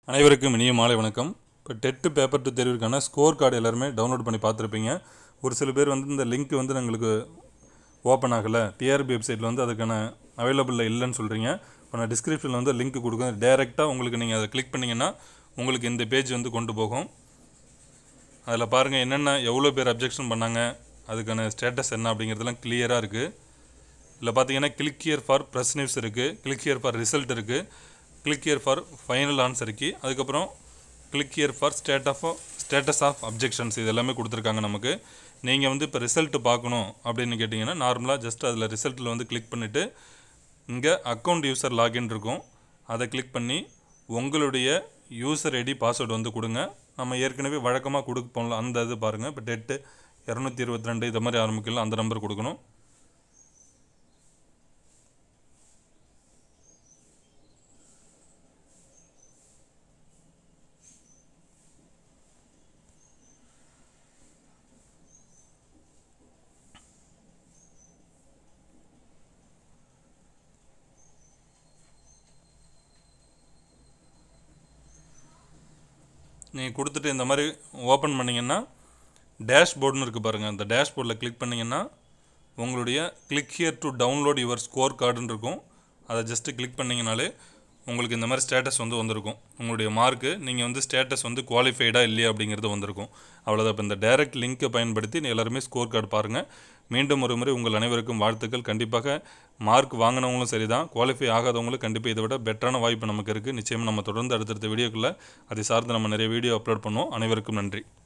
அனைவருக்கும் இனிய மாலை வணக்கம் இப்போ டெட்டு பேப்பர் டு தேர்விற்கான ஸ்கோர் கார்டு எல்லாருமே டவுன்லோட் பண்ணி பார்த்துருப்பீங்க ஒரு சில பேர் வந்து இந்த லிங்க் வந்து எங்களுக்கு ஓப்பன் ஆகலை டிஆர்பி வெப்சைட்டில் வந்து அதுக்கான அவைலபிளில் இல்லைன்னு சொல்கிறீங்க இப்போ நான் டிஸ்கிரிப்ஷனில் வந்து லிங்க் கொடுக்குறேன் டேரெக்டாக உங்களுக்கு நீங்கள் அதை கிளிக் பண்ணிங்கன்னா உங்களுக்கு இந்த பேஜ் வந்து கொண்டு போகும் அதில் பாருங்கள் என்னென்ன எவ்வளோ பேர் அப்ஜெக்ஷன் பண்ணாங்க அதுக்கான ஸ்டேட்டஸ் என்ன அப்படிங்கிறதுலாம் கிளியராக இருக்குது இதில் பார்த்தீங்கன்னா click here for press news இருக்குது கிளிக் ஹியர் ஃபார் ரிசல்ட் இருக்குது click here for final answer key அதுக்கப்புறம் click here for state of status of objections இது எல்லாமே கொடுத்துருக்காங்க நமக்கு நீங்கள் வந்து இப்போ ரிசல்ட் பார்க்கணும் அப்படின்னு கேட்டிங்கன்னா நார்மலாக ஜஸ்ட் அதில் ரிசல்ட்டில் வந்து கிளிக் பண்ணிவிட்டு இங்கே அக்கௌண்ட் யூசர் லாகின் இருக்கும் அதை கிளிக் பண்ணி உங்களுடைய யூசர் ஐடி பாஸ்வேர்டு வந்து கொடுங்க நம்ம ஏற்கனவே வழக்கமாக கொடுப்போம்ல அந்த இது பாருங்கள் இப்போ டெட்டு இரநூத்தி இருபத்தி ரெண்டு இது மாதிரி ஆரம்பிக்கலாம் அந்த நம்பர் கொடுக்கணும் நீங்கள் கொடுத்துட்டு இந்த மாதிரி ஓப்பன் பண்ணிங்கன்னா டேஷ்போர்டுன்னு இருக்குது பாருங்கள் அந்த டேஷ்போர்டில் கிளிக் பண்ணிங்கன்னா உங்களுடைய click here to download your score கார்டுன்னு இருக்கும் அதை ஜஸ்ட்டு கிளிக் பண்ணிங்கனாலே உங்களுக்கு இந்த மாதிரி ஸ்டேட்டஸ் வந்து வந்திருக்கும் உங்களுடைய மார்க்கு நீங்கள் வந்து ஸ்டேட்டஸ் வந்து குவாலிஃபைடாக இல்லையா அப்படிங்கிறது வந்திருக்கும் அவ்வளோதான் இப்போ இந்த டைரக்ட் லிங்க்கை பயன்படுத்தி நீ எல்லாருமே ஸ்கோர் கார்டு பாருங்கள் மீண்டும் ஒரு முறை உங்கள் அனைவருக்கும் வாழ்த்துக்கள் கண்டிப்பாக மார்க் வாங்கினவங்களும் சரி தான் குவாலிஃபை ஆகாதவங்களும் கண்டிப்பாக இதை விட பெட்டரான வாய்ப்பு நமக்கு இருக்குது நிச்சயமாக நம்ம தொடர்ந்து அடுத்தடுத்த வீடியோக்குள்ளே அதை சார்ந்து நம்ம நிறைய வீடியோ அப்லோட் பண்ணுவோம் அனைவருக்கும் நன்றி